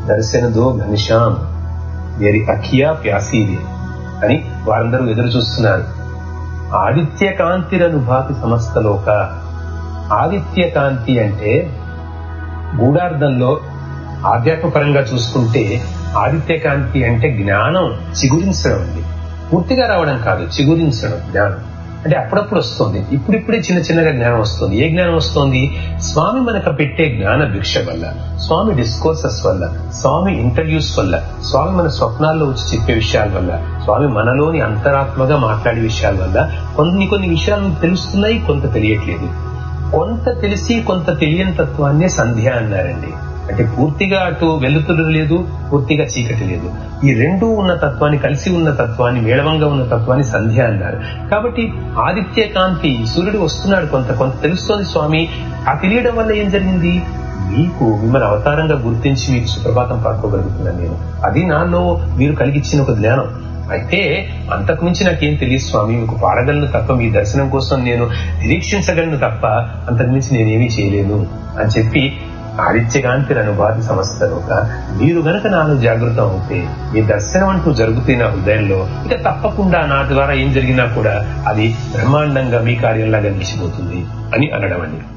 దర్శన దో ఘనిషాం వేరి అఖియా ప్యాసీది అని వారందరూ ఎదురు చూస్తున్నారు ఆదిత్య కాంతిరను భాతి సమస్తలోక ఆదిత్య కాంతి అంటే గూఢార్థంలో ఆధ్యాత్మపరంగా చూసుకుంటే ఆదిత్య కాంతి అంటే జ్ఞానం చిగురించడం అండి పూర్తిగా రావడం కాదు చిగురించడం జ్ఞానం అంటే అప్పుడప్పుడు వస్తుంది ఇప్పుడిప్పుడే చిన్న చిన్నగా జ్ఞానం వస్తుంది ఏ జ్ఞానం వస్తుంది స్వామి మనకు పెట్టే జ్ఞాన భిక్ష వల్ల స్వామి డిస్కోర్సెస్ వల్ల స్వామి ఇంటర్వ్యూస్ వల్ల స్వామి మన స్వప్నాల్లో వచ్చి చెప్పే విషయాల వల్ల స్వామి మనలోని అంతరాత్మగా మాట్లాడే విషయాల వల్ల కొన్ని కొన్ని విషయాలు తెలుస్తున్నాయి కొంత తెలియట్లేదు కొంత తెలిసి కొంత తెలియని తత్వాన్నే సంధ్య అన్నారండి అంటే పూర్తిగా అటు వెలుతురు లేదు పూర్తిగా చీకటి లేదు ఈ రెండు ఉన్న తత్వాన్ని కలిసి ఉన్న తత్వాన్ని మేళవంగా ఉన్న తత్వాన్ని సంధ్య అన్నారు కాబట్టి ఆదిత్య కాంతి సూర్యుడు వస్తున్నాడు కొంత కొంత తెలుస్తోంది స్వామి ఆ తెలియడం వల్ల ఏం జరిగింది మీకు మిమ్మల్ని అవతారంగా గుర్తించి మీకు సుప్రభాతం పాడుకోగలుగుతున్నాను నేను అది నాలో మీరు కలిగిచ్చిన ఒక జ్ఞానం అయితే అంతకు మించి నాకేం తెలియదు స్వామి మీకు పాడగలను తప్ప మీ దర్శనం కోసం నేను నిరీక్షించగలను తప్ప అంతకు మించి నేనేమీ చేయలేను అని చెప్పి ఆదిత్యకాంతి అనుభాతి సమస్తలోక మీరు గనక నాలో జాగృతం అవుతే మీ దర్శనం అంటూ జరుగుతున్న నా హృదయంలో ఇక తప్పకుండా నా ద్వారా ఏం జరిగినా కూడా అది బ్రహ్మాండంగా మీ కార్యంలాగా నిలిచిపోతుంది అని అనడం అండి